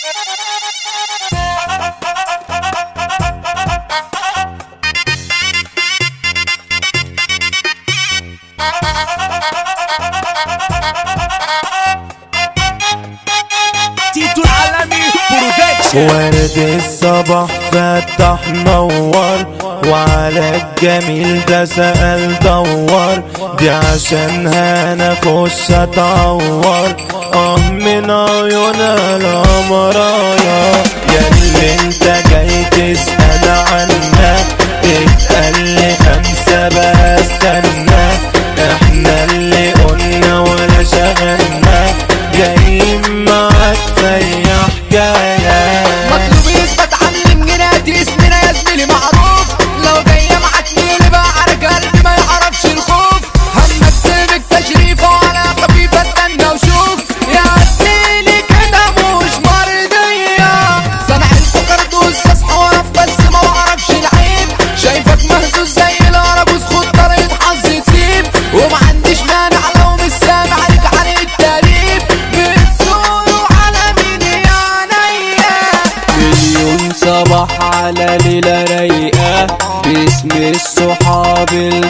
تيتو العالمي برودكشن ورد الصباح فتح نور وعلى الجميل ده سأل دور دي عشانها انا اخش اتعور اه من عيونها القمرايا يا اللي انت جاي تسأل عنها اتقال لي خمسة بقى استنى احنا اللي قلنا ولا شغلنا جايين معاك في حكايه مطلوب يثبت علم جناتي اسمنا يا زميلي معروف لو جاية معاك نيلي بقى على قلبي ما يعرفش الخوف همثل بالتشريف وعلى خفيف استنى وشوف يا زميلي كده مش مرضية صنع الفكر دوس حوارف بس ما بعرفش العيب شايفك مهزوز زي العربوس خد طريقة حظ تسيب وما عنديش مانع لو مش سامع عليك عن التقريب بتزوروا على مين يا عينيا مليون صباح على ليلة رايقة باسم الصحاب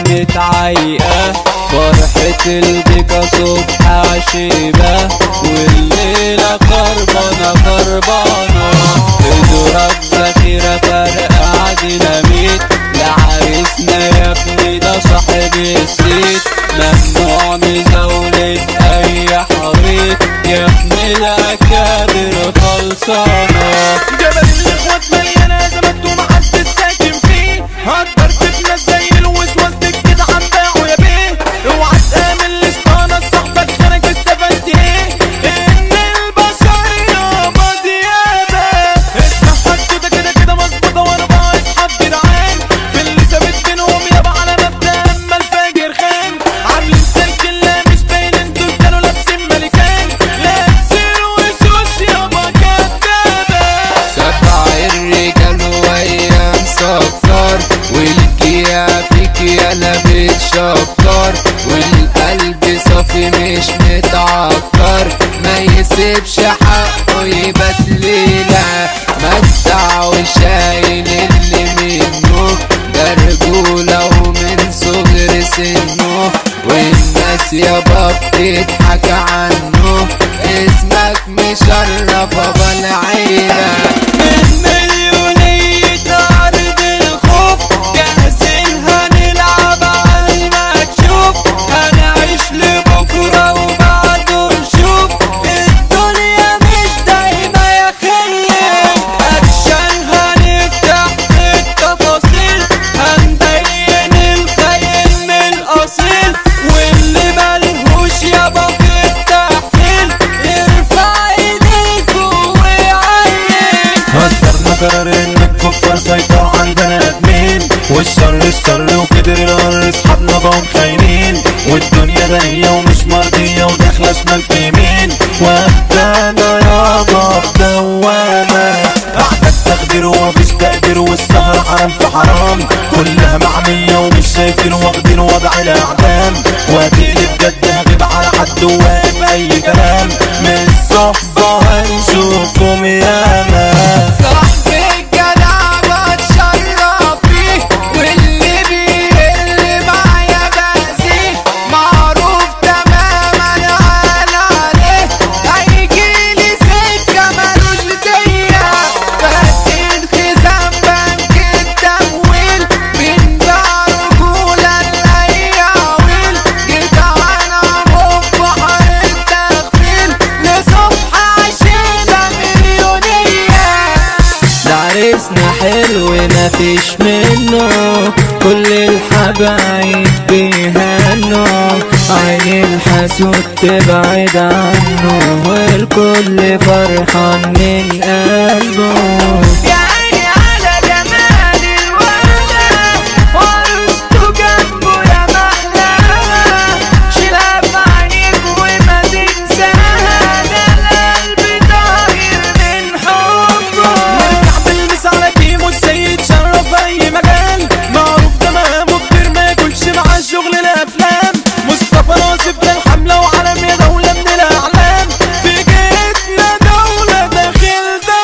المتعيقة فرحة البكا صبح عشيبة والليلة خربانة خربانة اضرب ذخيرة فرقع ديناميت لعريسنا يا ابني ده صاحب السيت ممنوع مزاولة أي حريق يا ابن الأكابر خلصانة جبل الاخوات مليانه ازمات ومحدش ساكن فيه هتضرب في ناس زي الوسواس كده عم باعوا يا بيه اوعى تامن الاسطانه صاحبك خانك استفدت ايه ان البشريه مضيابه اسمع حدوته كده كده مظبوطه وانا بقى اصحاب جدعان في اللي ثابت بينهم يابا على مبدا اما الفاجر خان عاملين سلك لا مش باين انتوا كانوا لابسين ملكان لابسين وشوش يابا كدابه سبع الرجال وايام سكر والجيا فيك يالا بتشكر والقلب صافي مش متعكر ما يسيبش حقه يبات ليلة مدع وشايل اللي منه ده رجولة ومن صغر سنه والناس يابا بتضحك عنه اسمك مشرف ابا العيلة من مليونية عرض الخوف جاهزين هنلعب على المكشوف هنعيش لبكرة وبعده نشوف الدنيا مش دايما يا خلي أكشن هنفتح في التفاصيل هنبين الخيل من الأصيل واللي ملهوش يابا في التحفيل ارفع ايديك وعين هزرنا قرار ان الكفار سيطروا عندنا ادمين والشر الشر وكدر الار اصحابنا بقوا خاينين والدنيا دنيا ومش مرضية وداخلة شمال في يمين وابدانا يابا في دوامة قعدة تخدير ومفيش تقدير والسهر حرام في حرام كلها معمية ومش شايفين واخدين وضع الاعدام وهتقلب جد هغيب على حد وواقف اي كلام من الصحبة هنشوفهم ياما صاحبي الجدع بتشرف بيه واللي بيقل معايا بأذيه معروف تماما انا عليه هيجيلي سكة ملوش دية فاتن خزان بنك التمويل من باع رجولة الأياويل جدعان عمو بحر التغفيل لصبح عشيرة مليونية عريسنا حلو مفيش منه كل الحبايب بيهنوا عين الحسود تبعد عنه والكل فرحان من قلبه يا عيني على جمال الوردة وارسطو جنبه يا محلاها شيلها في عينيك وما تنساها ده القلب طاير من حبه نرجع بالمس على كيمو السيد شرف اي مجال معروف تمامه كبير ما ياكلش مع شغل الافلام مصطفى ناصف ده الحمله وعالم يا دوله من الاعلام في جيتنا دوله داخل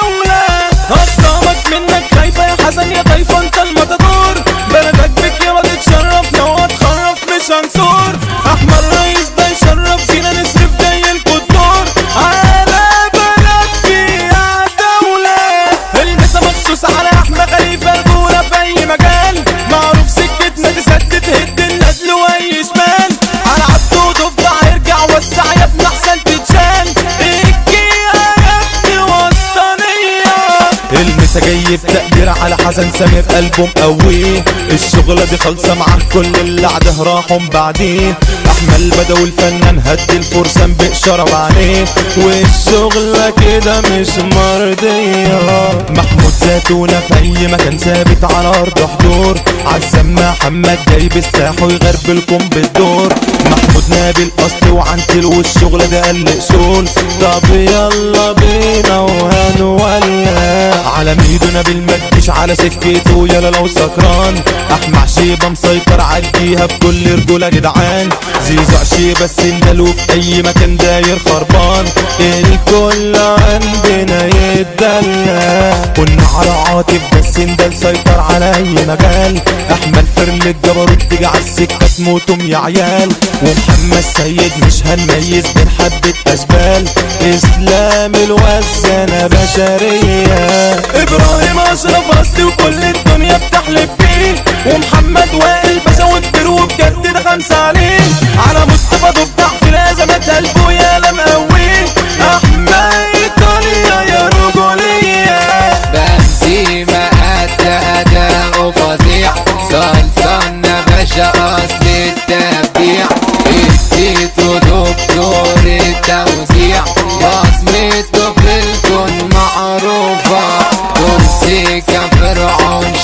عريسة جاي بتقدير على حسن سمير قلبه مقويه الشغلة دي خالصة معاه كل اللي عده راحهم بعدين احمد بدوي الفنان هدي الفرسان بإشارة بعينيه والشغلة كده مش مرضية محمود زيتونة في اي مكان ثابت على ارض حضور عزام محمد جاي بالساح ويغربلكم بالدور محمود نابل اصلي وعنتل والشغل ده قل اصول طب يلا بينا وهنولع على ميدو نابل ما تجيش على سكته يلا لو سكران احمع شيبه مسيطر عديها بكل رجوله جدعان زيزو عشيبه السندل وفي اي مكان داير خربان الكل عندنا يتدلع كنا على عاطف ده السندل سيطر على اي مجال احمد فرل الجبروت تيجي على السكه تموتم يا عيال ومحمد سيد مش هنميز بين حبه اشبال اسلام الوزنه بشريه ابراهيم اشرف اصلي وكل الدنيا بتحلف بيه ومحمد وائل باشا وكبير وبجد ده خمسه عليه على مصطفى ضفدع في الازمات قلبه يا لمقويه احمد ايطاليا يا رجوليه بنزيما قد أداؤه فظيع سلطان باشا أصل التبديع اديته دكتور التوزيع بصمته في الكون معروفة كرسي كفرعون